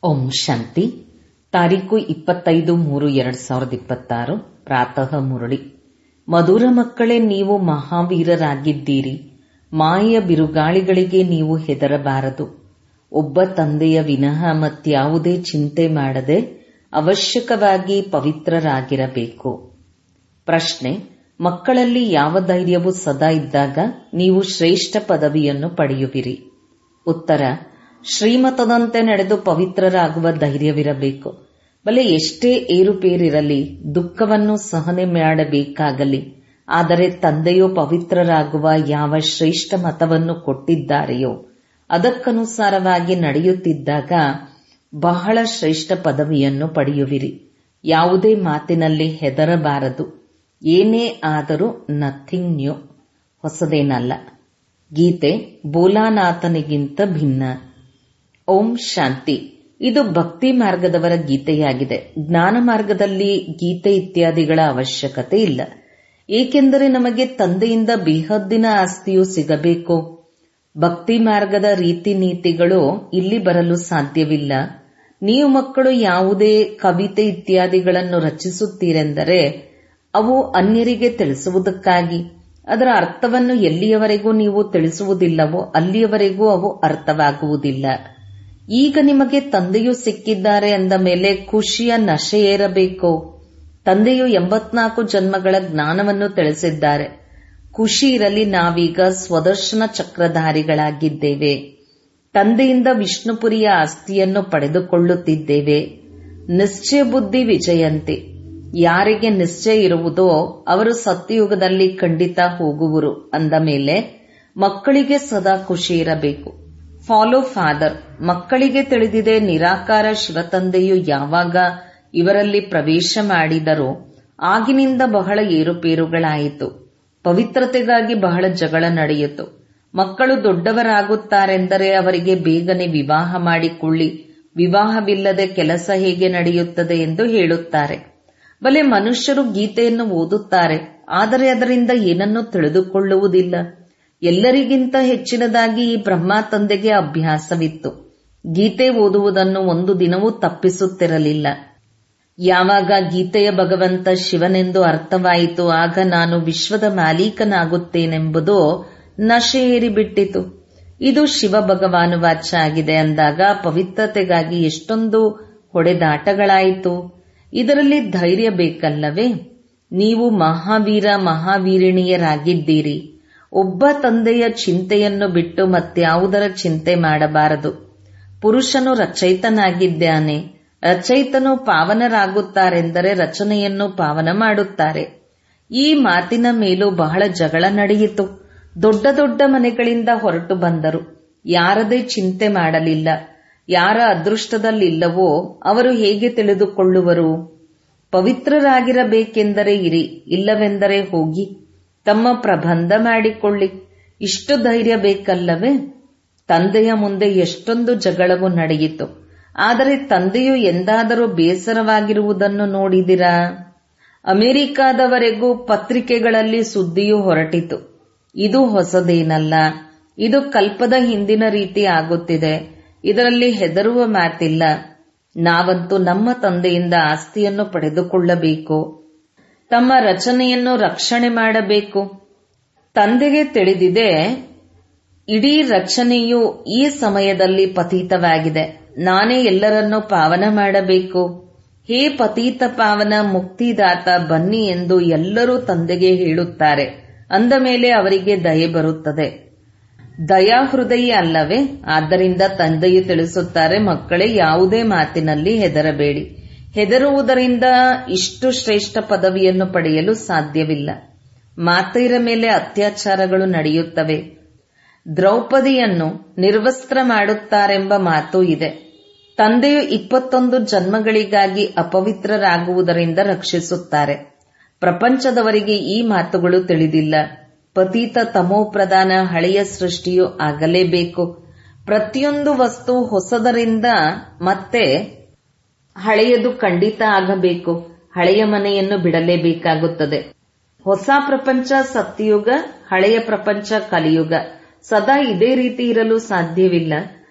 ಓಂ ಶಾಂತಿ ತಾರೀಕು ಇಪ್ಪತ್ತೈದು ಮೂರು ಎರಡ್ ಸಾವಿರದ ಇಪ್ಪತ್ತಾರು ಪ್ರಾತಃ ಮುರಳಿ ಮಧುರ ಮಕ್ಕಳೇ ನೀವು ಮಹಾವೀರರಾಗಿದ್ದೀರಿ ಮಾಯೆಯ ಬಿರುಗಾಳಿಗಳಿಗೆ ನೀವು ಹೆದರಬಾರದು ಒಬ್ಬ ತಂದೆಯ ವಿನಃ ಮತ್ಯಾವುದೇ ಚಿಂತೆ ಮಾಡದೆ ಅವಶ್ಯಕವಾಗಿ ಪವಿತ್ರರಾಗಿರಬೇಕು ಪ್ರಶ್ನೆ ಮಕ್ಕಳಲ್ಲಿ ಯಾವ ಧೈರ್ಯವು ಸದಾ ಇದ್ದಾಗ ನೀವು ಶ್ರೇಷ್ಠ ಪದವಿಯನ್ನು ಪಡೆಯುವಿರಿ ಉತ್ತರ ಶ್ರೀಮತದಂತೆ ನಡೆದು ಪವಿತ್ರರಾಗುವ ಧೈರ್ಯವಿರಬೇಕು ಬಲೆ ಎಷ್ಟೇ ಏರುಪೇರಿರಲಿ ದುಃಖವನ್ನು ಸಹನೆ ಮಾಡಬೇಕಾಗಲಿ ಆದರೆ ತಂದೆಯು ಪವಿತ್ರರಾಗುವ ಯಾವ ಶ್ರೇಷ್ಠ ಮತವನ್ನು ಕೊಟ್ಟಿದ್ದಾರೆಯೋ ಅದಕ್ಕನುಸಾರವಾಗಿ ನಡೆಯುತ್ತಿದ್ದಾಗ ಬಹಳ ಶ್ರೇಷ್ಠ ಪದವಿಯನ್ನು ಪಡೆಯುವಿರಿ ಯಾವುದೇ ಮಾತಿನಲ್ಲಿ ಹೆದರಬಾರದು ಏನೇ ಆದರೂ ನಥಿಂಗ್ ನ್ಯೂ ಹೊಸದೇನಲ್ಲ ಗೀತೆ ಬೋಲಾನಾಥನಿಗಿಂತ ಭಿನ್ನ ಓಂ ಶಾಂತಿ ಇದು ಭಕ್ತಿ ಮಾರ್ಗದವರ ಗೀತೆಯಾಗಿದೆ ಜ್ಞಾನ ಮಾರ್ಗದಲ್ಲಿ ಗೀತೆ ಇತ್ಯಾದಿಗಳ ಅವಶ್ಯಕತೆ ಇಲ್ಲ ಏಕೆಂದರೆ ನಮಗೆ ತಂದೆಯಿಂದ ಬೇಹದ್ದಿನ ಆಸ್ತಿಯು ಸಿಗಬೇಕು ಭಕ್ತಿ ಮಾರ್ಗದ ರೀತಿ ನೀತಿಗಳು ಇಲ್ಲಿ ಬರಲು ಸಾಧ್ಯವಿಲ್ಲ ನೀವು ಮಕ್ಕಳು ಯಾವುದೇ ಕವಿತೆ ಇತ್ಯಾದಿಗಳನ್ನು ರಚಿಸುತ್ತೀರೆಂದರೆ ಅವು ಅನ್ಯರಿಗೆ ತಿಳಿಸುವುದಕ್ಕಾಗಿ ಅದರ ಅರ್ಥವನ್ನು ಎಲ್ಲಿಯವರೆಗೂ ನೀವು ತಿಳಿಸುವುದಿಲ್ಲವೋ ಅಲ್ಲಿಯವರೆಗೂ ಅವು ಅರ್ಥವಾಗುವುದಿಲ್ಲ ಈಗ ನಿಮಗೆ ತಂದೆಯು ಸಿಕ್ಕಿದ್ದಾರೆ ಅಂದ ಮೇಲೆ ಖುಷಿಯ ನಶೆ ಏರಬೇಕು ತಂದೆಯು ಎಂಬತ್ನಾಲ್ಕು ಜನ್ಮಗಳ ಜ್ಞಾನವನ್ನು ತಿಳಿಸಿದ್ದಾರೆ ಖುಷಿ ಇರಲಿ ನಾವೀಗ ಸ್ವದರ್ಶನ ಚಕ್ರಧಾರಿಗಳಾಗಿದ್ದೇವೆ ತಂದೆಯಿಂದ ವಿಷ್ಣುಪುರಿಯ ಆಸ್ತಿಯನ್ನು ಪಡೆದುಕೊಳ್ಳುತ್ತಿದ್ದೇವೆ ನಿಶ್ಚಯ ಬುದ್ಧಿ ವಿಜಯಂತಿ ಯಾರಿಗೆ ನಿಶ್ಚಯ ಇರುವುದೋ ಅವರು ಸತ್ಯಯುಗದಲ್ಲಿ ಖಂಡಿತ ಹೋಗುವರು ಅಂದ ಮೇಲೆ ಮಕ್ಕಳಿಗೆ ಸದಾ ಖುಷಿ ಇರಬೇಕು ಫಾಲೋ ಫಾದರ್ ಮಕ್ಕಳಿಗೆ ತಿಳಿದಿದೆ ನಿರಾಕಾರ ಶಿವತಂದೆಯು ಯಾವಾಗ ಇವರಲ್ಲಿ ಪ್ರವೇಶ ಮಾಡಿದರೋ ಆಗಿನಿಂದ ಬಹಳ ಏರುಪೇರುಗಳಾಯಿತು ಪವಿತ್ರತೆಗಾಗಿ ಬಹಳ ಜಗಳ ನಡೆಯಿತು ಮಕ್ಕಳು ದೊಡ್ಡವರಾಗುತ್ತಾರೆಂದರೆ ಅವರಿಗೆ ಬೇಗನೆ ವಿವಾಹ ಮಾಡಿಕೊಳ್ಳಿ ವಿವಾಹವಿಲ್ಲದೆ ಕೆಲಸ ಹೇಗೆ ನಡೆಯುತ್ತದೆ ಎಂದು ಹೇಳುತ್ತಾರೆ ಬಲೆ ಮನುಷ್ಯರು ಗೀತೆಯನ್ನು ಓದುತ್ತಾರೆ ಆದರೆ ಅದರಿಂದ ಏನನ್ನೂ ತಿಳಿದುಕೊಳ್ಳುವುದಿಲ್ಲ ಎಲ್ಲರಿಗಿಂತ ಹೆಚ್ಚಿನದಾಗಿ ಈ ಬ್ರಹ್ಮ ತಂದೆಗೆ ಅಭ್ಯಾಸವಿತ್ತು ಗೀತೆ ಓದುವುದನ್ನು ಒಂದು ದಿನವೂ ತಪ್ಪಿಸುತ್ತಿರಲಿಲ್ಲ ಯಾವಾಗ ಗೀತೆಯ ಭಗವಂತ ಶಿವನೆಂದು ಅರ್ಥವಾಯಿತು ಆಗ ನಾನು ವಿಶ್ವದ ಮಾಲೀಕನಾಗುತ್ತೇನೆಂಬುದು ನಶೆ ಏರಿಬಿಟ್ಟಿತು ಇದು ಶಿವ ಭಗವಾನು ವಾಚ್ಯ ಆಗಿದೆ ಅಂದಾಗ ಪವಿತ್ರತೆಗಾಗಿ ಎಷ್ಟೊಂದು ಹೊಡೆದಾಟಗಳಾಯಿತು ಇದರಲ್ಲಿ ಧೈರ್ಯ ಬೇಕಲ್ಲವೇ ನೀವು ಮಹಾವೀರ ಮಹಾವೀರಿಣಿಯರಾಗಿದ್ದೀರಿ ಒಬ್ಬ ತಂದೆಯ ಚಿಂತೆಯನ್ನು ಬಿಟ್ಟು ಮತ್ಯಾವುದರ ಚಿಂತೆ ಮಾಡಬಾರದು ಪುರುಷನು ರಚಯಿತನಾಗಿದ್ದಾನೆ ರಚಯಿತನು ಪಾವನರಾಗುತ್ತಾರೆಂದರೆ ರಚನೆಯನ್ನು ಪಾವನ ಮಾಡುತ್ತಾರೆ ಈ ಮಾತಿನ ಮೇಲೂ ಬಹಳ ಜಗಳ ನಡೆಯಿತು ದೊಡ್ಡ ದೊಡ್ಡ ಮನೆಗಳಿಂದ ಹೊರಟು ಬಂದರು ಯಾರದೇ ಚಿಂತೆ ಮಾಡಲಿಲ್ಲ ಯಾರ ಅದೃಷ್ಟದಲ್ಲಿಲ್ಲವೋ ಅವರು ಹೇಗೆ ತಿಳಿದುಕೊಳ್ಳುವರು ಪವಿತ್ರರಾಗಿರಬೇಕೆಂದರೆ ಇರಿ ಇಲ್ಲವೆಂದರೆ ಹೋಗಿ ತಮ್ಮ ಪ್ರಬಂಧ ಮಾಡಿಕೊಳ್ಳಿ ಇಷ್ಟು ಧೈರ್ಯ ಬೇಕಲ್ಲವೇ ತಂದೆಯ ಮುಂದೆ ಎಷ್ಟೊಂದು ಜಗಳವು ನಡೆಯಿತು ಆದರೆ ತಂದೆಯು ಎಂದಾದರೂ ಬೇಸರವಾಗಿರುವುದನ್ನು ನೋಡಿದಿರಾ ಅಮೆರಿಕಾದವರೆಗೂ ಪತ್ರಿಕೆಗಳಲ್ಲಿ ಸುದ್ದಿಯು ಹೊರಟಿತು ಇದು ಹೊಸದೇನಲ್ಲ ಇದು ಕಲ್ಪದ ಹಿಂದಿನ ರೀತಿ ಆಗುತ್ತಿದೆ ಇದರಲ್ಲಿ ಹೆದರುವ ಮಾತಿಲ್ಲ ನಾವಂತೂ ನಮ್ಮ ತಂದೆಯಿಂದ ಆಸ್ತಿಯನ್ನು ಪಡೆದುಕೊಳ್ಳಬೇಕು ತಮ್ಮ ರಚನೆಯನ್ನು ರಕ್ಷಣೆ ಮಾಡಬೇಕು ತಂದೆಗೆ ತಿಳಿದಿದೆ ಇಡೀ ರಚನೆಯು ಈ ಸಮಯದಲ್ಲಿ ಪತೀತವಾಗಿದೆ ನಾನೇ ಎಲ್ಲರನ್ನೂ ಪಾವನ ಮಾಡಬೇಕು ಹೇ ಪತೀತ ಪಾವನ ಮುಕ್ತಿದಾತ ಬನ್ನಿ ಎಂದು ಎಲ್ಲರೂ ತಂದೆಗೆ ಹೇಳುತ್ತಾರೆ ಅಂದ ಮೇಲೆ ಅವರಿಗೆ ದಯೆ ಬರುತ್ತದೆ ದಯಾಹೃದಯಿ ಅಲ್ಲವೇ ಆದ್ದರಿಂದ ತಂದೆಯು ತಿಳಿಸುತ್ತಾರೆ ಮಕ್ಕಳೇ ಯಾವುದೇ ಮಾತಿನಲ್ಲಿ ಹೆದರಬೇಡಿ ಹೆದರುವುದರಿಂದ ಇಷ್ಟು ಶ್ರೇಷ್ಠ ಪದವಿಯನ್ನು ಪಡೆಯಲು ಸಾಧ್ಯವಿಲ್ಲ ಮಾತೆಯರ ಮೇಲೆ ಅತ್ಯಾಚಾರಗಳು ನಡೆಯುತ್ತವೆ ದ್ರೌಪದಿಯನ್ನು ನಿರ್ವಸ್ತ್ರ ಮಾಡುತ್ತಾರೆಂಬ ಮಾತು ಇದೆ ತಂದೆಯು ಇಪ್ಪತ್ತೊಂದು ಜನ್ಮಗಳಿಗಾಗಿ ಅಪವಿತ್ರರಾಗುವುದರಿಂದ ರಕ್ಷಿಸುತ್ತಾರೆ ಪ್ರಪಂಚದವರಿಗೆ ಈ ಮಾತುಗಳು ತಿಳಿದಿಲ್ಲ ಪತೀತ ತಮೋಪ್ರಧಾನ ಹಳೆಯ ಸೃಷ್ಟಿಯು ಆಗಲೇಬೇಕು ಪ್ರತಿಯೊಂದು ವಸ್ತು ಹೊಸದರಿಂದ ಮತ್ತೆ ಹಳೆಯದು ಖಂಡಿತ ಆಗಬೇಕು ಹಳೆಯ ಮನೆಯನ್ನು ಬಿಡಲೇಬೇಕಾಗುತ್ತದೆ ಹೊಸ ಪ್ರಪಂಚ ಸತ್ಯಯುಗ ಹಳೆಯ ಪ್ರಪಂಚ ಕಲಿಯುಗ ಸದಾ ಇದೇ ರೀತಿ ಇರಲು ಸಾಧ್ಯವಿಲ್ಲ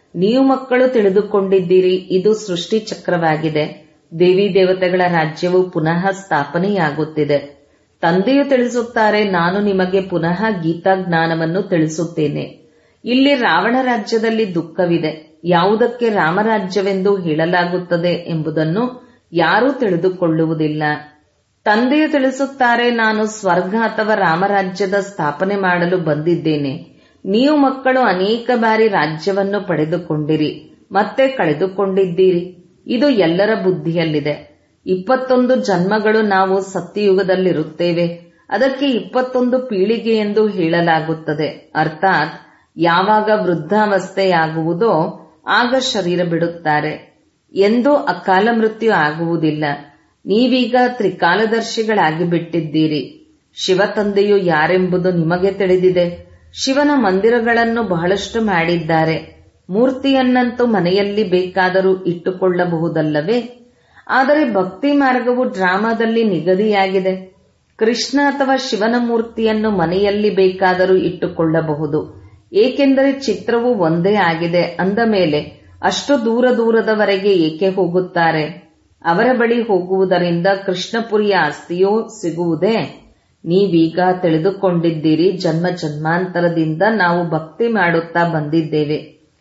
ನೀವು ಮಕ್ಕಳು ತಿಳಿದುಕೊಂಡಿದ್ದೀರಿ ಇದು ಸೃಷ್ಟಿ ಚಕ್ರವಾಗಿದೆ ದೇವಿ ದೇವತೆಗಳ ರಾಜ್ಯವು ಪುನಃ ಸ್ಥಾಪನೆಯಾಗುತ್ತಿದೆ ತಂದೆಯು ತಿಳಿಸುತ್ತಾರೆ ನಾನು ನಿಮಗೆ ಪುನಃ ಗೀತಾ ಜ್ಞಾನವನ್ನು ತಿಳಿಸುತ್ತೇನೆ ಇಲ್ಲಿ ರಾವಣ ರಾಜ್ಯದಲ್ಲಿ ದುಃಖವಿದೆ ಯಾವುದಕ್ಕೆ ರಾಮರಾಜ್ಯವೆಂದು ಹೇಳಲಾಗುತ್ತದೆ ಎಂಬುದನ್ನು ಯಾರೂ ತಿಳಿದುಕೊಳ್ಳುವುದಿಲ್ಲ ತಂದೆಯು ತಿಳಿಸುತ್ತಾರೆ ನಾನು ಸ್ವರ್ಗ ಅಥವಾ ರಾಮರಾಜ್ಯದ ಸ್ಥಾಪನೆ ಮಾಡಲು ಬಂದಿದ್ದೇನೆ ನೀವು ಮಕ್ಕಳು ಅನೇಕ ಬಾರಿ ರಾಜ್ಯವನ್ನು ಪಡೆದುಕೊಂಡಿರಿ ಮತ್ತೆ ಕಳೆದುಕೊಂಡಿದ್ದೀರಿ ಇದು ಎಲ್ಲರ ಬುದ್ಧಿಯಲ್ಲಿದೆ ಇಪ್ಪತ್ತೊಂದು ಜನ್ಮಗಳು ನಾವು ಸತ್ಯಯುಗದಲ್ಲಿರುತ್ತೇವೆ ಅದಕ್ಕೆ ಇಪ್ಪತ್ತೊಂದು ಪೀಳಿಗೆ ಎಂದು ಹೇಳಲಾಗುತ್ತದೆ ಅರ್ಥಾತ್ ಯಾವಾಗ ವೃದ್ಧಾವಸ್ಥೆಯಾಗುವುದೋ ಆಗ ಶರೀರ ಬಿಡುತ್ತಾರೆ ಎಂದು ಅಕಾಲ ಮೃತ್ಯು ಆಗುವುದಿಲ್ಲ ನೀವೀಗ ತ್ರಿಕಾಲದರ್ಶಿಗಳಾಗಿ ಬಿಟ್ಟಿದ್ದೀರಿ ಶಿವ ತಂದೆಯು ಯಾರೆಂಬುದು ನಿಮಗೆ ತಿಳಿದಿದೆ ಶಿವನ ಮಂದಿರಗಳನ್ನು ಬಹಳಷ್ಟು ಮಾಡಿದ್ದಾರೆ ಮೂರ್ತಿಯನ್ನಂತೂ ಮನೆಯಲ್ಲಿ ಬೇಕಾದರೂ ಇಟ್ಟುಕೊಳ್ಳಬಹುದಲ್ಲವೇ ಆದರೆ ಭಕ್ತಿ ಮಾರ್ಗವು ಡ್ರಾಮಾದಲ್ಲಿ ನಿಗದಿಯಾಗಿದೆ ಕೃಷ್ಣ ಅಥವಾ ಶಿವನ ಮೂರ್ತಿಯನ್ನು ಮನೆಯಲ್ಲಿ ಬೇಕಾದರೂ ಇಟ್ಟುಕೊಳ್ಳಬಹುದು ಏಕೆಂದರೆ ಚಿತ್ರವು ಒಂದೇ ಆಗಿದೆ ಅಂದ ಮೇಲೆ ಅಷ್ಟು ದೂರ ದೂರದವರೆಗೆ ಏಕೆ ಹೋಗುತ್ತಾರೆ ಅವರ ಬಳಿ ಹೋಗುವುದರಿಂದ ಕೃಷ್ಣಪುರಿಯ ಆಸ್ತಿಯೋ ಸಿಗುವುದೇ ನೀವೀಗ ತಿಳಿದುಕೊಂಡಿದ್ದೀರಿ ಜನ್ಮ ಜನ್ಮಾಂತರದಿಂದ ನಾವು ಭಕ್ತಿ ಮಾಡುತ್ತಾ ಬಂದಿದ್ದೇವೆ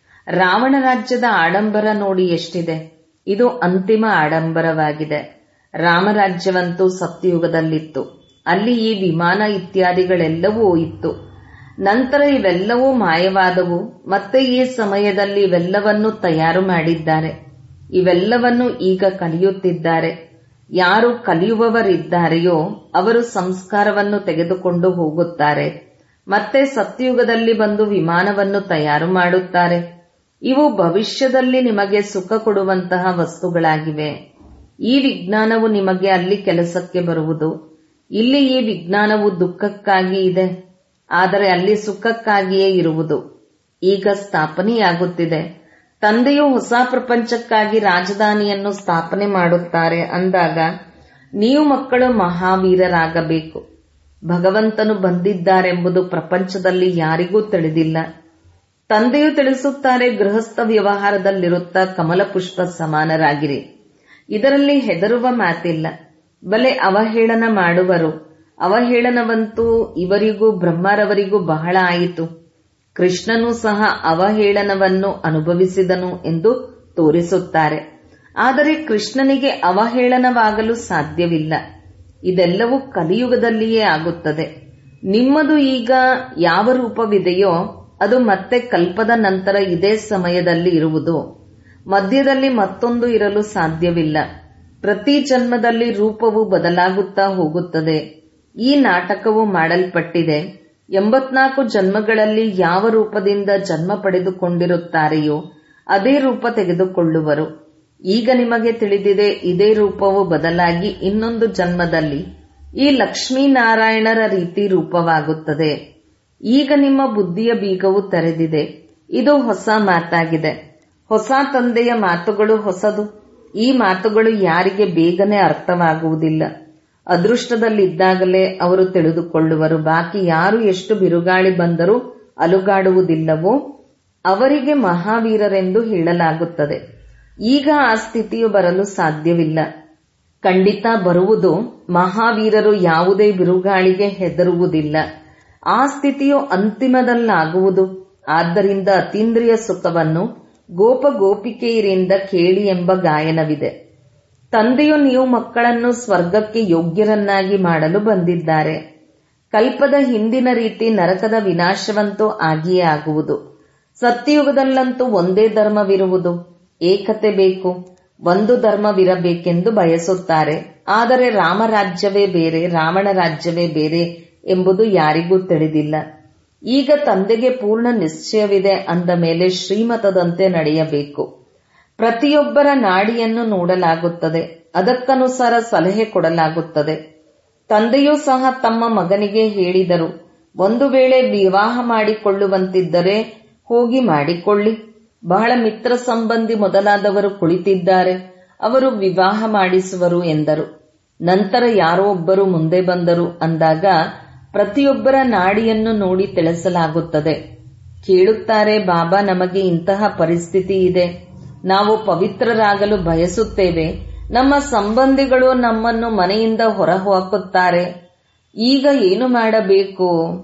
ರಾವಣ ರಾಜ್ಯದ ಆಡಂಬರ ನೋಡಿ ಎಷ್ಟಿದೆ ಇದು ಅಂತಿಮ ಆಡಂಬರವಾಗಿದೆ ರಾಮರಾಜ್ಯವಂತೂ ಸತ್ಯಯುಗದಲ್ಲಿತ್ತು ಅಲ್ಲಿ ಈ ವಿಮಾನ ಇತ್ಯಾದಿಗಳೆಲ್ಲವೂ ಇತ್ತು ನಂತರ ಇವೆಲ್ಲವೂ ಮಾಯವಾದವು ಮತ್ತೆ ಈ ಸಮಯದಲ್ಲಿ ಇವೆಲ್ಲವನ್ನು ತಯಾರು ಮಾಡಿದ್ದಾರೆ ಇವೆಲ್ಲವನ್ನು ಈಗ ಕಲಿಯುತ್ತಿದ್ದಾರೆ ಯಾರು ಕಲಿಯುವವರಿದ್ದಾರೆಯೋ ಅವರು ಸಂಸ್ಕಾರವನ್ನು ತೆಗೆದುಕೊಂಡು ಹೋಗುತ್ತಾರೆ ಮತ್ತೆ ಸತ್ಯಯುಗದಲ್ಲಿ ಬಂದು ವಿಮಾನವನ್ನು ತಯಾರು ಮಾಡುತ್ತಾರೆ ಇವು ಭವಿಷ್ಯದಲ್ಲಿ ನಿಮಗೆ ಸುಖ ಕೊಡುವಂತಹ ವಸ್ತುಗಳಾಗಿವೆ ಈ ವಿಜ್ಞಾನವು ನಿಮಗೆ ಅಲ್ಲಿ ಕೆಲಸಕ್ಕೆ ಬರುವುದು ಇಲ್ಲಿ ಈ ವಿಜ್ಞಾನವು ದುಃಖಕ್ಕಾಗಿ ಇದೆ ಆದರೆ ಅಲ್ಲಿ ಸುಖಕ್ಕಾಗಿಯೇ ಇರುವುದು ಈಗ ಸ್ಥಾಪನೆಯಾಗುತ್ತಿದೆ ತಂದೆಯು ಹೊಸ ಪ್ರಪಂಚಕ್ಕಾಗಿ ರಾಜಧಾನಿಯನ್ನು ಸ್ಥಾಪನೆ ಮಾಡುತ್ತಾರೆ ಅಂದಾಗ ನೀವು ಮಕ್ಕಳು ಮಹಾವೀರರಾಗಬೇಕು ಭಗವಂತನು ಬಂದಿದ್ದಾರೆಂಬುದು ಪ್ರಪಂಚದಲ್ಲಿ ಯಾರಿಗೂ ತಿಳಿದಿಲ್ಲ ತಂದೆಯು ತಿಳಿಸುತ್ತಾರೆ ಗೃಹಸ್ಥ ವ್ಯವಹಾರದಲ್ಲಿರುತ್ತಾ ಕಮಲ ಪುಷ್ಪ ಸಮಾನರಾಗಿರಿ ಇದರಲ್ಲಿ ಹೆದರುವ ಮಾತಿಲ್ಲ ಬಲೆ ಅವಹೇಳನ ಮಾಡುವರು ಅವಹೇಳನವಂತೂ ಇವರಿಗೂ ಬ್ರಹ್ಮರವರಿಗೂ ಬಹಳ ಆಯಿತು ಕೃಷ್ಣನು ಸಹ ಅವಹೇಳನವನ್ನು ಅನುಭವಿಸಿದನು ಎಂದು ತೋರಿಸುತ್ತಾರೆ ಆದರೆ ಕೃಷ್ಣನಿಗೆ ಅವಹೇಳನವಾಗಲು ಸಾಧ್ಯವಿಲ್ಲ ಇದೆಲ್ಲವೂ ಕಲಿಯುಗದಲ್ಲಿಯೇ ಆಗುತ್ತದೆ ನಿಮ್ಮದು ಈಗ ಯಾವ ರೂಪವಿದೆಯೋ ಅದು ಮತ್ತೆ ಕಲ್ಪದ ನಂತರ ಇದೇ ಸಮಯದಲ್ಲಿ ಇರುವುದು ಮಧ್ಯದಲ್ಲಿ ಮತ್ತೊಂದು ಇರಲು ಸಾಧ್ಯವಿಲ್ಲ ಪ್ರತಿ ಜನ್ಮದಲ್ಲಿ ರೂಪವು ಬದಲಾಗುತ್ತಾ ಹೋಗುತ್ತದೆ ಈ ನಾಟಕವು ಮಾಡಲ್ಪಟ್ಟಿದೆ ಎಂಬತ್ನಾಲ್ಕು ಜನ್ಮಗಳಲ್ಲಿ ಯಾವ ರೂಪದಿಂದ ಜನ್ಮ ಪಡೆದುಕೊಂಡಿರುತ್ತಾರೆಯೋ ಅದೇ ರೂಪ ತೆಗೆದುಕೊಳ್ಳುವರು ಈಗ ನಿಮಗೆ ತಿಳಿದಿದೆ ಇದೇ ರೂಪವು ಬದಲಾಗಿ ಇನ್ನೊಂದು ಜನ್ಮದಲ್ಲಿ ಈ ಲಕ್ಷ್ಮೀನಾರಾಯಣರ ರೀತಿ ರೂಪವಾಗುತ್ತದೆ ಈಗ ನಿಮ್ಮ ಬುದ್ಧಿಯ ಬೀಗವು ತೆರೆದಿದೆ ಇದು ಹೊಸ ಮಾತಾಗಿದೆ ಹೊಸ ತಂದೆಯ ಮಾತುಗಳು ಹೊಸದು ಈ ಮಾತುಗಳು ಯಾರಿಗೆ ಬೇಗನೆ ಅರ್ಥವಾಗುವುದಿಲ್ಲ ಅದೃಷ್ಟದಲ್ಲಿದ್ದಾಗಲೇ ಅವರು ತಿಳಿದುಕೊಳ್ಳುವರು ಬಾಕಿ ಯಾರು ಎಷ್ಟು ಬಿರುಗಾಳಿ ಬಂದರೂ ಅಲುಗಾಡುವುದಿಲ್ಲವೋ ಅವರಿಗೆ ಮಹಾವೀರರೆಂದು ಹೇಳಲಾಗುತ್ತದೆ ಈಗ ಆ ಸ್ಥಿತಿಯು ಬರಲು ಸಾಧ್ಯವಿಲ್ಲ ಖಂಡಿತ ಬರುವುದು ಮಹಾವೀರರು ಯಾವುದೇ ಬಿರುಗಾಳಿಗೆ ಹೆದರುವುದಿಲ್ಲ ಆ ಸ್ಥಿತಿಯು ಅಂತಿಮದಲ್ಲಾಗುವುದು ಆದ್ದರಿಂದ ಅತೀಂದ್ರಿಯ ಸುಖವನ್ನು ಗೋಪ ಗೋಪಿಕೆಯರಿಂದ ಕೇಳಿ ಎಂಬ ಗಾಯನವಿದೆ ತಂದೆಯು ನೀವು ಮಕ್ಕಳನ್ನು ಸ್ವರ್ಗಕ್ಕೆ ಯೋಗ್ಯರನ್ನಾಗಿ ಮಾಡಲು ಬಂದಿದ್ದಾರೆ ಕಲ್ಪದ ಹಿಂದಿನ ರೀತಿ ನರಕದ ವಿನಾಶವಂತೂ ಆಗಿಯೇ ಆಗುವುದು ಸತ್ಯಯುಗದಲ್ಲಂತೂ ಒಂದೇ ಧರ್ಮವಿರುವುದು ಏಕತೆ ಬೇಕು ಒಂದು ಧರ್ಮವಿರಬೇಕೆಂದು ಬಯಸುತ್ತಾರೆ ಆದರೆ ರಾಮರಾಜ್ಯವೇ ಬೇರೆ ರಾವಣ ರಾಜ್ಯವೇ ಬೇರೆ ಎಂಬುದು ಯಾರಿಗೂ ತಿಳಿದಿಲ್ಲ ಈಗ ತಂದೆಗೆ ಪೂರ್ಣ ನಿಶ್ಚಯವಿದೆ ಅಂದ ಮೇಲೆ ಶ್ರೀಮತದಂತೆ ನಡೆಯಬೇಕು ಪ್ರತಿಯೊಬ್ಬರ ನಾಡಿಯನ್ನು ನೋಡಲಾಗುತ್ತದೆ ಅದಕ್ಕನುಸಾರ ಸಲಹೆ ಕೊಡಲಾಗುತ್ತದೆ ತಂದೆಯೂ ಸಹ ತಮ್ಮ ಮಗನಿಗೆ ಹೇಳಿದರು ಒಂದು ವೇಳೆ ವಿವಾಹ ಮಾಡಿಕೊಳ್ಳುವಂತಿದ್ದರೆ ಹೋಗಿ ಮಾಡಿಕೊಳ್ಳಿ ಬಹಳ ಮಿತ್ರ ಸಂಬಂಧಿ ಮೊದಲಾದವರು ಕುಳಿತಿದ್ದಾರೆ ಅವರು ವಿವಾಹ ಮಾಡಿಸುವರು ಎಂದರು ನಂತರ ಯಾರೋ ಒಬ್ಬರು ಮುಂದೆ ಬಂದರು ಅಂದಾಗ ಪ್ರತಿಯೊಬ್ಬರ ನಾಡಿಯನ್ನು ನೋಡಿ ತಿಳಿಸಲಾಗುತ್ತದೆ ಕೇಳುತ್ತಾರೆ ಬಾಬಾ ನಮಗೆ ಇಂತಹ ಪರಿಸ್ಥಿತಿ ಇದೆ ನಾವು ಪವಿತ್ರರಾಗಲು ಬಯಸುತ್ತೇವೆ ನಮ್ಮ ಸಂಬಂಧಿಗಳು ನಮ್ಮನ್ನು ಮನೆಯಿಂದ ಹೊರಹಾಕುತ್ತಾರೆ ಈಗ ಏನು ಮಾಡಬೇಕು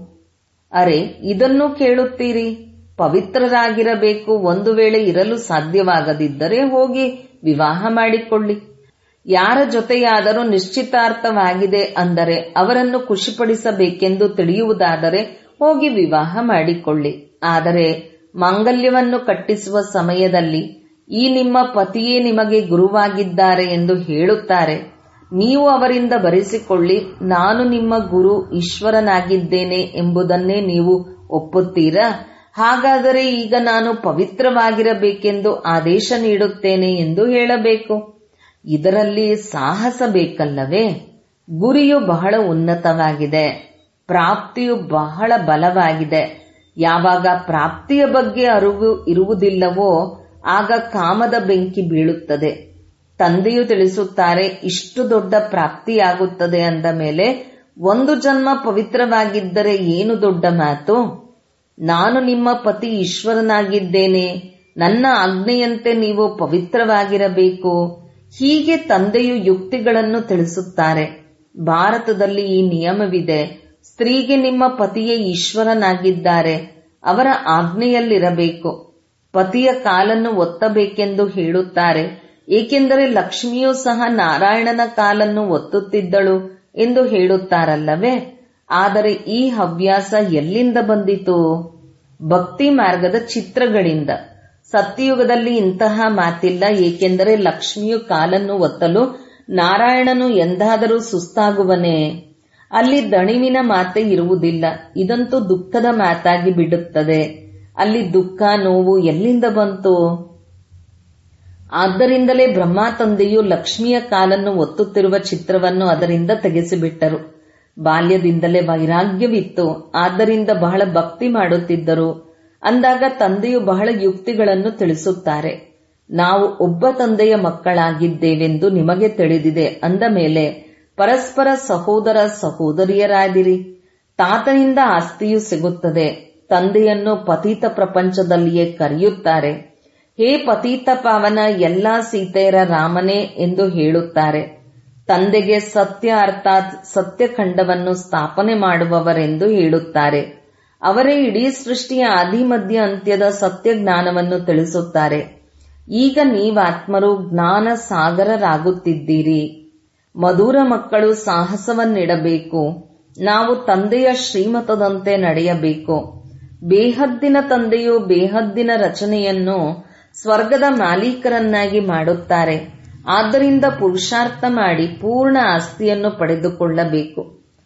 ಅರೆ ಇದನ್ನು ಕೇಳುತ್ತೀರಿ ಪವಿತ್ರರಾಗಿರಬೇಕು ಒಂದು ವೇಳೆ ಇರಲು ಸಾಧ್ಯವಾಗದಿದ್ದರೆ ಹೋಗಿ ವಿವಾಹ ಮಾಡಿಕೊಳ್ಳಿ ಯಾರ ಜೊತೆಯಾದರೂ ನಿಶ್ಚಿತಾರ್ಥವಾಗಿದೆ ಅಂದರೆ ಅವರನ್ನು ಖುಷಿಪಡಿಸಬೇಕೆಂದು ತಿಳಿಯುವುದಾದರೆ ಹೋಗಿ ವಿವಾಹ ಮಾಡಿಕೊಳ್ಳಿ ಆದರೆ ಮಾಂಗಲ್ಯವನ್ನು ಕಟ್ಟಿಸುವ ಸಮಯದಲ್ಲಿ ಈ ನಿಮ್ಮ ಪತಿಯೇ ನಿಮಗೆ ಗುರುವಾಗಿದ್ದಾರೆ ಎಂದು ಹೇಳುತ್ತಾರೆ ನೀವು ಅವರಿಂದ ಬರೆಸಿಕೊಳ್ಳಿ ನಾನು ನಿಮ್ಮ ಗುರು ಈಶ್ವರನಾಗಿದ್ದೇನೆ ಎಂಬುದನ್ನೇ ನೀವು ಒಪ್ಪುತ್ತೀರಾ ಹಾಗಾದರೆ ಈಗ ನಾನು ಪವಿತ್ರವಾಗಿರಬೇಕೆಂದು ಆದೇಶ ನೀಡುತ್ತೇನೆ ಎಂದು ಹೇಳಬೇಕು ಇದರಲ್ಲಿ ಸಾಹಸ ಬೇಕಲ್ಲವೇ ಗುರಿಯು ಬಹಳ ಉನ್ನತವಾಗಿದೆ ಪ್ರಾಪ್ತಿಯು ಬಹಳ ಬಲವಾಗಿದೆ ಯಾವಾಗ ಪ್ರಾಪ್ತಿಯ ಬಗ್ಗೆ ಅರಿವು ಇರುವುದಿಲ್ಲವೋ ಆಗ ಕಾಮದ ಬೆಂಕಿ ಬೀಳುತ್ತದೆ ತಂದೆಯು ತಿಳಿಸುತ್ತಾರೆ ಇಷ್ಟು ದೊಡ್ಡ ಪ್ರಾಪ್ತಿಯಾಗುತ್ತದೆ ಅಂದ ಮೇಲೆ ಒಂದು ಜನ್ಮ ಪವಿತ್ರವಾಗಿದ್ದರೆ ಏನು ದೊಡ್ಡ ಮಾತು ನಾನು ನಿಮ್ಮ ಪತಿ ಈಶ್ವರನಾಗಿದ್ದೇನೆ ನನ್ನ ಆಜ್ಞೆಯಂತೆ ನೀವು ಪವಿತ್ರವಾಗಿರಬೇಕು ಹೀಗೆ ತಂದೆಯು ಯುಕ್ತಿಗಳನ್ನು ತಿಳಿಸುತ್ತಾರೆ ಭಾರತದಲ್ಲಿ ಈ ನಿಯಮವಿದೆ ಸ್ತ್ರೀಗೆ ನಿಮ್ಮ ಪತಿಯೇ ಈಶ್ವರನಾಗಿದ್ದಾರೆ ಅವರ ಆಜ್ಞೆಯಲ್ಲಿರಬೇಕು ಪತಿಯ ಕಾಲನ್ನು ಒತ್ತಬೇಕೆಂದು ಹೇಳುತ್ತಾರೆ ಏಕೆಂದರೆ ಲಕ್ಷ್ಮಿಯೂ ಸಹ ನಾರಾಯಣನ ಕಾಲನ್ನು ಒತ್ತುತ್ತಿದ್ದಳು ಎಂದು ಹೇಳುತ್ತಾರಲ್ಲವೇ ಆದರೆ ಈ ಹವ್ಯಾಸ ಎಲ್ಲಿಂದ ಬಂದಿತು ಭಕ್ತಿ ಮಾರ್ಗದ ಚಿತ್ರಗಳಿಂದ ಸತ್ಯಯುಗದಲ್ಲಿ ಇಂತಹ ಮಾತಿಲ್ಲ ಏಕೆಂದರೆ ಲಕ್ಷ್ಮಿಯು ಕಾಲನ್ನು ಒತ್ತಲು ನಾರಾಯಣನು ಎಂದಾದರೂ ಸುಸ್ತಾಗುವನೇ ಅಲ್ಲಿ ದಣಿವಿನ ಮಾತೆ ಇರುವುದಿಲ್ಲ ಇದಂತೂ ದುಃಖದ ಮಾತಾಗಿ ಬಿಡುತ್ತದೆ ಅಲ್ಲಿ ದುಃಖ ನೋವು ಎಲ್ಲಿಂದ ಬಂತು ಆದ್ದರಿಂದಲೇ ಬ್ರಹ್ಮ ತಂದೆಯು ಲಕ್ಷ್ಮಿಯ ಕಾಲನ್ನು ಒತ್ತುತ್ತಿರುವ ಚಿತ್ರವನ್ನು ಅದರಿಂದ ತೆಗೆಸಿಬಿಟ್ಟರು ಬಾಲ್ಯದಿಂದಲೇ ವೈರಾಗ್ಯವಿತ್ತು ಆದ್ದರಿಂದ ಬಹಳ ಭಕ್ತಿ ಮಾಡುತ್ತಿದ್ದರು ಅಂದಾಗ ತಂದೆಯು ಬಹಳ ಯುಕ್ತಿಗಳನ್ನು ತಿಳಿಸುತ್ತಾರೆ ನಾವು ಒಬ್ಬ ತಂದೆಯ ಮಕ್ಕಳಾಗಿದ್ದೇವೆಂದು ನಿಮಗೆ ತಿಳಿದಿದೆ ಅಂದ ಮೇಲೆ ಪರಸ್ಪರ ಸಹೋದರ ಸಹೋದರಿಯರಾದಿರಿ ತಾತನಿಂದ ಆಸ್ತಿಯು ಸಿಗುತ್ತದೆ ತಂದೆಯನ್ನು ಪತೀತ ಪ್ರಪಂಚದಲ್ಲಿಯೇ ಕರೆಯುತ್ತಾರೆ ಹೇ ಪತೀತ ಪಾವನ ಎಲ್ಲಾ ಸೀತೆಯರ ರಾಮನೇ ಎಂದು ಹೇಳುತ್ತಾರೆ ತಂದೆಗೆ ಸತ್ಯ ಅರ್ಥಾತ್ ಸತ್ಯಖಂಡವನ್ನು ಸ್ಥಾಪನೆ ಮಾಡುವವರೆಂದು ಹೇಳುತ್ತಾರೆ ಅವರೇ ಇಡೀ ಸೃಷ್ಟಿಯ ಆದಿ ಮಧ್ಯ ಅಂತ್ಯದ ಸತ್ಯ ಜ್ಞಾನವನ್ನು ತಿಳಿಸುತ್ತಾರೆ ಈಗ ನೀವಾತ್ಮರು ಜ್ಞಾನ ಸಾಗರರಾಗುತ್ತಿದ್ದೀರಿ ಮಧುರ ಮಕ್ಕಳು ಸಾಹಸವನ್ನಿಡಬೇಕು ನಾವು ತಂದೆಯ ಶ್ರೀಮತದಂತೆ ನಡೆಯಬೇಕು ಬೇಹದ್ದಿನ ತಂದೆಯು ಬೇಹದ್ದಿನ ರಚನೆಯನ್ನು ಸ್ವರ್ಗದ ಮಾಲೀಕರನ್ನಾಗಿ ಮಾಡುತ್ತಾರೆ ಆದ್ದರಿಂದ ಪುರುಷಾರ್ಥ ಮಾಡಿ ಪೂರ್ಣ ಆಸ್ತಿಯನ್ನು ಪಡೆದುಕೊಳ್ಳಬೇಕು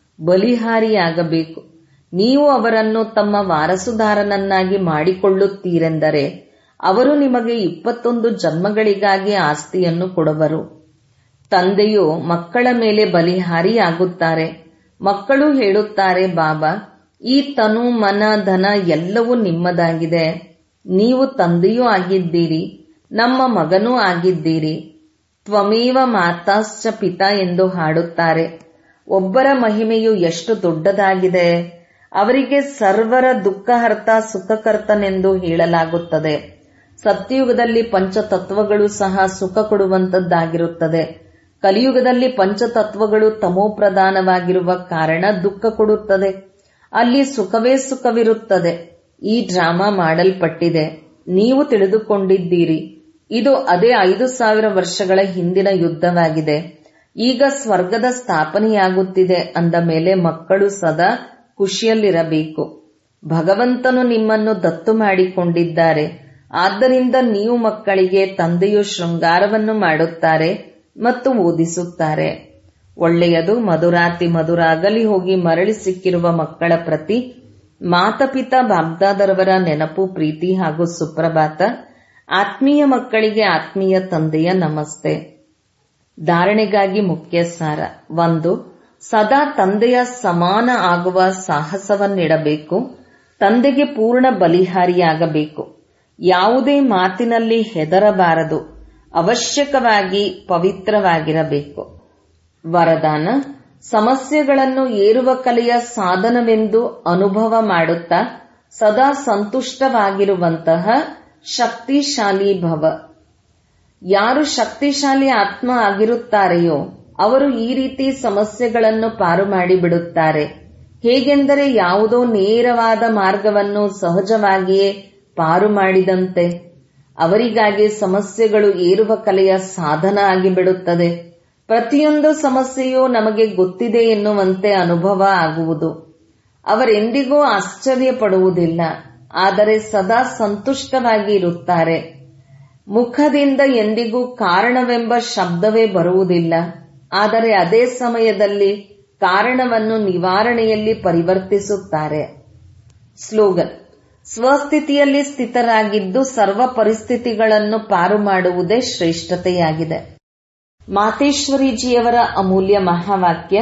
ಬಲಿಹಾರಿಯಾಗಬೇಕು ನೀವು ಅವರನ್ನು ತಮ್ಮ ವಾರಸುದಾರನನ್ನಾಗಿ ಮಾಡಿಕೊಳ್ಳುತ್ತೀರೆಂದರೆ ಅವರು ನಿಮಗೆ ಇಪ್ಪತ್ತೊಂದು ಜನ್ಮಗಳಿಗಾಗಿ ಆಸ್ತಿಯನ್ನು ಕೊಡುವರು ತಂದೆಯು ಮಕ್ಕಳ ಮೇಲೆ ಬಲಿಹಾರಿಯಾಗುತ್ತಾರೆ ಮಕ್ಕಳು ಹೇಳುತ್ತಾರೆ ಬಾಬಾ ಈ ತನು ಮನ ಧನ ಎಲ್ಲವೂ ನಿಮ್ಮದಾಗಿದೆ ನೀವು ತಂದೆಯೂ ಆಗಿದ್ದೀರಿ ನಮ್ಮ ಮಗನೂ ಆಗಿದ್ದೀರಿ ತ್ವಮೇವ ಮಾತಾಶ್ಚ ಪಿತಾ ಎಂದು ಹಾಡುತ್ತಾರೆ ಒಬ್ಬರ ಮಹಿಮೆಯು ಎಷ್ಟು ದೊಡ್ಡದಾಗಿದೆ ಅವರಿಗೆ ಸರ್ವರ ದುಃಖಹರ್ತ ಸುಖಕರ್ತನೆಂದು ಹೇಳಲಾಗುತ್ತದೆ ಸತ್ಯಯುಗದಲ್ಲಿ ಪಂಚತತ್ವಗಳು ಸಹ ಸುಖ ಕೊಡುವಂತದ್ದಾಗಿರುತ್ತದೆ ಕಲಿಯುಗದಲ್ಲಿ ಪಂಚತತ್ವಗಳು ತಮೋಪ್ರಧಾನವಾಗಿರುವ ಕಾರಣ ದುಃಖ ಕೊಡುತ್ತದೆ ಅಲ್ಲಿ ಸುಖವೇ ಸುಖವಿರುತ್ತದೆ ಈ ಡ್ರಾಮಾ ಮಾಡಲ್ಪಟ್ಟಿದೆ ನೀವು ತಿಳಿದುಕೊಂಡಿದ್ದೀರಿ ಇದು ಅದೇ ಐದು ಸಾವಿರ ವರ್ಷಗಳ ಹಿಂದಿನ ಯುದ್ಧವಾಗಿದೆ ಈಗ ಸ್ವರ್ಗದ ಸ್ಥಾಪನೆಯಾಗುತ್ತಿದೆ ಅಂದ ಮೇಲೆ ಮಕ್ಕಳು ಸದಾ ಖುಷಿಯಲ್ಲಿರಬೇಕು ಭಗವಂತನು ನಿಮ್ಮನ್ನು ದತ್ತು ಮಾಡಿಕೊಂಡಿದ್ದಾರೆ ಆದ್ದರಿಂದ ನೀವು ಮಕ್ಕಳಿಗೆ ತಂದೆಯು ಶೃಂಗಾರವನ್ನು ಮಾಡುತ್ತಾರೆ ಮತ್ತು ಓದಿಸುತ್ತಾರೆ ಒಳ್ಳೆಯದು ಮಧುರಾತಿ ಮಧುರ ಅಗಲಿ ಹೋಗಿ ಮರಳಿ ಸಿಕ್ಕಿರುವ ಮಕ್ಕಳ ಪ್ರತಿ ಮಾತಪಿತ ಬಾಗ್ದಾದರವರ ನೆನಪು ಪ್ರೀತಿ ಹಾಗೂ ಸುಪ್ರಭಾತ ಆತ್ಮೀಯ ಮಕ್ಕಳಿಗೆ ಆತ್ಮೀಯ ತಂದೆಯ ನಮಸ್ತೆ ಧಾರಣೆಗಾಗಿ ಮುಖ್ಯ ಸಾರ ಒಂದು ಸದಾ ತಂದೆಯ ಸಮಾನ ಆಗುವ ಸಾಹಸವನ್ನಿಡಬೇಕು ತಂದೆಗೆ ಪೂರ್ಣ ಬಲಿಹಾರಿಯಾಗಬೇಕು ಯಾವುದೇ ಮಾತಿನಲ್ಲಿ ಹೆದರಬಾರದು ಅವಶ್ಯಕವಾಗಿ ಪವಿತ್ರವಾಗಿರಬೇಕು ವರದಾನ ಸಮಸ್ಯೆಗಳನ್ನು ಏರುವ ಕಲೆಯ ಸಾಧನವೆಂದು ಅನುಭವ ಮಾಡುತ್ತಾ ಸದಾ ಸಂತುಷ್ಟವಾಗಿರುವಂತಹ ಶಕ್ತಿಶಾಲಿ ಭವ ಯಾರು ಶಕ್ತಿಶಾಲಿ ಆತ್ಮ ಆಗಿರುತ್ತಾರೆಯೋ ಅವರು ಈ ರೀತಿ ಸಮಸ್ಯೆಗಳನ್ನು ಪಾರು ಮಾಡಿಬಿಡುತ್ತಾರೆ ಹೇಗೆಂದರೆ ಯಾವುದೋ ನೇರವಾದ ಮಾರ್ಗವನ್ನು ಸಹಜವಾಗಿಯೇ ಪಾರು ಮಾಡಿದಂತೆ ಅವರಿಗಾಗಿ ಸಮಸ್ಯೆಗಳು ಏರುವ ಕಲೆಯ ಸಾಧನ ಆಗಿಬಿಡುತ್ತದೆ ಪ್ರತಿಯೊಂದು ಸಮಸ್ಯೆಯೂ ನಮಗೆ ಗೊತ್ತಿದೆ ಎನ್ನುವಂತೆ ಅನುಭವ ಆಗುವುದು ಅವರೆಂದಿಗೂ ಆಶ್ಚರ್ಯ ಪಡುವುದಿಲ್ಲ ಆದರೆ ಸದಾ ಸಂತುಷ್ಟವಾಗಿ ಇರುತ್ತಾರೆ ಮುಖದಿಂದ ಎಂದಿಗೂ ಕಾರಣವೆಂಬ ಶಬ್ದವೇ ಬರುವುದಿಲ್ಲ ಆದರೆ ಅದೇ ಸಮಯದಲ್ಲಿ ಕಾರಣವನ್ನು ನಿವಾರಣೆಯಲ್ಲಿ ಪರಿವರ್ತಿಸುತ್ತಾರೆ ಸ್ಲೋಗನ್ ಸ್ವಸ್ಥಿತಿಯಲ್ಲಿ ಸ್ಥಿತರಾಗಿದ್ದು ಸರ್ವ ಪರಿಸ್ಥಿತಿಗಳನ್ನು ಪಾರು ಮಾಡುವುದೇ ಶ್ರೇಷ್ಠತೆಯಾಗಿದೆ ಮಾತೇಶ್ವರಿಜಿಯವರ ಅಮೂಲ್ಯ ಮಹಾವಾಕ್ಯ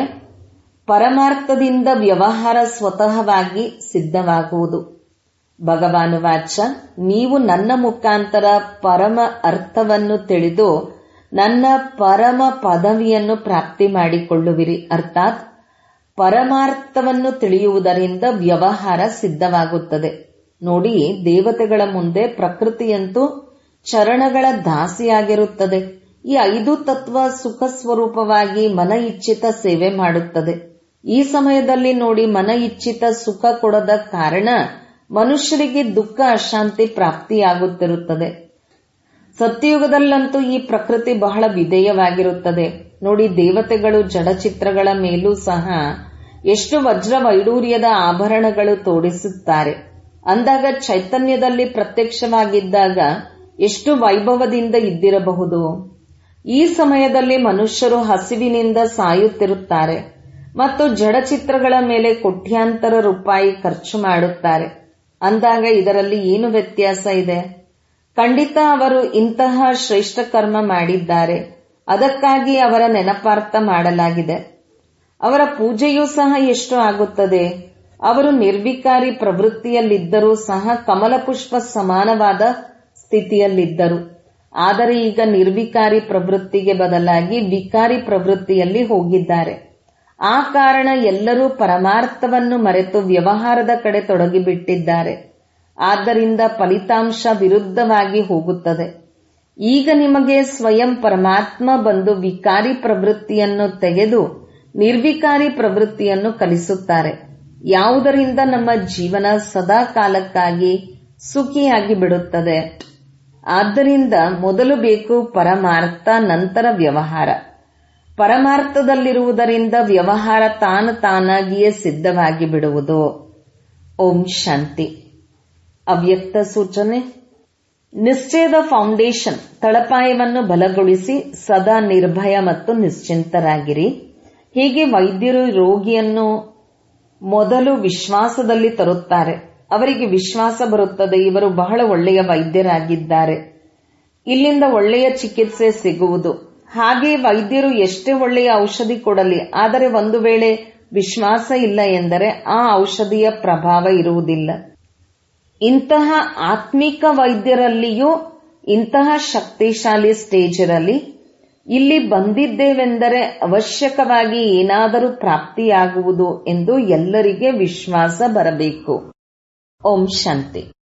ಪರಮಾರ್ಥದಿಂದ ವ್ಯವಹಾರ ಸ್ವತಃವಾಗಿ ಸಿದ್ಧವಾಗುವುದು ಭಗವಾನುವಾಚ ನೀವು ನನ್ನ ಮುಖಾಂತರ ಪರಮ ಅರ್ಥವನ್ನು ತಿಳಿದು ನನ್ನ ಪರಮ ಪದವಿಯನ್ನು ಪ್ರಾಪ್ತಿ ಮಾಡಿಕೊಳ್ಳುವಿರಿ ಅರ್ಥಾತ್ ಪರಮಾರ್ಥವನ್ನು ತಿಳಿಯುವುದರಿಂದ ವ್ಯವಹಾರ ಸಿದ್ಧವಾಗುತ್ತದೆ ನೋಡಿ ದೇವತೆಗಳ ಮುಂದೆ ಪ್ರಕೃತಿಯಂತೂ ಚರಣಗಳ ದಾಸಿಯಾಗಿರುತ್ತದೆ ಈ ಐದು ತತ್ವ ಸುಖ ಸ್ವರೂಪವಾಗಿ ಮನ ಇಚ್ಛಿತ ಸೇವೆ ಮಾಡುತ್ತದೆ ಈ ಸಮಯದಲ್ಲಿ ನೋಡಿ ಮನ ಇಚ್ಛಿತ ಸುಖ ಕೊಡದ ಕಾರಣ ಮನುಷ್ಯರಿಗೆ ದುಃಖ ಅಶಾಂತಿ ಪ್ರಾಪ್ತಿಯಾಗುತ್ತಿರುತ್ತದೆ ಸತ್ಯಯುಗದಲ್ಲಂತೂ ಈ ಪ್ರಕೃತಿ ಬಹಳ ವಿಧೇಯವಾಗಿರುತ್ತದೆ ನೋಡಿ ದೇವತೆಗಳು ಜಡಚಿತ್ರಗಳ ಮೇಲೂ ಸಹ ಎಷ್ಟು ವಜ್ರ ವೈಡೂರ್ಯದ ಆಭರಣಗಳು ತೋಡಿಸುತ್ತಾರೆ ಅಂದಾಗ ಚೈತನ್ಯದಲ್ಲಿ ಪ್ರತ್ಯಕ್ಷವಾಗಿದ್ದಾಗ ಎಷ್ಟು ವೈಭವದಿಂದ ಇದ್ದಿರಬಹುದು ಈ ಸಮಯದಲ್ಲಿ ಮನುಷ್ಯರು ಹಸಿವಿನಿಂದ ಸಾಯುತ್ತಿರುತ್ತಾರೆ ಮತ್ತು ಜಡಚಿತ್ರಗಳ ಮೇಲೆ ಕೋಟ್ಯಾಂತರ ರೂಪಾಯಿ ಖರ್ಚು ಮಾಡುತ್ತಾರೆ ಅಂದಾಗ ಇದರಲ್ಲಿ ಏನು ವ್ಯತ್ಯಾಸ ಇದೆ ಖಂಡಿತ ಅವರು ಇಂತಹ ಶ್ರೇಷ್ಠ ಕರ್ಮ ಮಾಡಿದ್ದಾರೆ ಅದಕ್ಕಾಗಿ ಅವರ ನೆನಪಾರ್ಥ ಮಾಡಲಾಗಿದೆ ಅವರ ಪೂಜೆಯೂ ಸಹ ಎಷ್ಟು ಆಗುತ್ತದೆ ಅವರು ನಿರ್ವಿಕಾರಿ ಪ್ರವೃತ್ತಿಯಲ್ಲಿದ್ದರೂ ಸಹ ಕಮಲ ಪುಷ್ಪ ಸಮಾನವಾದ ಸ್ಥಿತಿಯಲ್ಲಿದ್ದರು ಆದರೆ ಈಗ ನಿರ್ವಿಕಾರಿ ಪ್ರವೃತ್ತಿಗೆ ಬದಲಾಗಿ ವಿಕಾರಿ ಪ್ರವೃತ್ತಿಯಲ್ಲಿ ಹೋಗಿದ್ದಾರೆ ಆ ಕಾರಣ ಎಲ್ಲರೂ ಪರಮಾರ್ಥವನ್ನು ಮರೆತು ವ್ಯವಹಾರದ ಕಡೆ ತೊಡಗಿಬಿಟ್ಟಿದ್ದಾರೆ ಆದ್ದರಿಂದ ಫಲಿತಾಂಶ ವಿರುದ್ಧವಾಗಿ ಹೋಗುತ್ತದೆ ಈಗ ನಿಮಗೆ ಸ್ವಯಂ ಪರಮಾತ್ಮ ಬಂದು ವಿಕಾರಿ ಪ್ರವೃತ್ತಿಯನ್ನು ತೆಗೆದು ನಿರ್ವಿಕಾರಿ ಪ್ರವೃತ್ತಿಯನ್ನು ಕಲಿಸುತ್ತಾರೆ ಯಾವುದರಿಂದ ನಮ್ಮ ಜೀವನ ಸದಾ ಕಾಲಕ್ಕಾಗಿ ಸುಖಿಯಾಗಿ ಬಿಡುತ್ತದೆ ಆದ್ದರಿಂದ ಮೊದಲು ಬೇಕು ಪರಮಾರ್ಥ ನಂತರ ವ್ಯವಹಾರ ಪರಮಾರ್ಥದಲ್ಲಿರುವುದರಿಂದ ವ್ಯವಹಾರ ತಾನು ತಾನಾಗಿಯೇ ಸಿದ್ಧವಾಗಿ ಬಿಡುವುದು ಓಂ ಶಾಂತಿ ಅವ್ಯಕ್ತ ಸೂಚನೆ ನಿಶ್ಚಯದ ಫೌಂಡೇಶನ್ ತಳಪಾಯವನ್ನು ಬಲಗೊಳಿಸಿ ಸದಾ ನಿರ್ಭಯ ಮತ್ತು ನಿಶ್ಚಿಂತರಾಗಿರಿ ಹೀಗೆ ವೈದ್ಯರು ರೋಗಿಯನ್ನು ಮೊದಲು ವಿಶ್ವಾಸದಲ್ಲಿ ತರುತ್ತಾರೆ ಅವರಿಗೆ ವಿಶ್ವಾಸ ಬರುತ್ತದೆ ಇವರು ಬಹಳ ಒಳ್ಳೆಯ ವೈದ್ಯರಾಗಿದ್ದಾರೆ ಇಲ್ಲಿಂದ ಒಳ್ಳೆಯ ಚಿಕಿತ್ಸೆ ಸಿಗುವುದು ಹಾಗೆ ವೈದ್ಯರು ಎಷ್ಟೇ ಒಳ್ಳೆಯ ಔಷಧಿ ಕೊಡಲಿ ಆದರೆ ಒಂದು ವೇಳೆ ವಿಶ್ವಾಸ ಇಲ್ಲ ಎಂದರೆ ಆ ಔಷಧಿಯ ಪ್ರಭಾವ ಇರುವುದಿಲ್ಲ ಇಂತಹ ಆತ್ಮಿಕ ವೈದ್ಯರಲ್ಲಿಯೂ ಇಂತಹ ಶಕ್ತಿಶಾಲಿ ಸ್ಟೇಜ್ ಇರಲಿ ಇಲ್ಲಿ ಬಂದಿದ್ದೇವೆಂದರೆ ಅವಶ್ಯಕವಾಗಿ ಏನಾದರೂ ಪ್ರಾಪ್ತಿಯಾಗುವುದು ಎಂದು ಎಲ್ಲರಿಗೆ ವಿಶ್ವಾಸ ಬರಬೇಕು ಓಂ ಶಾಂತಿ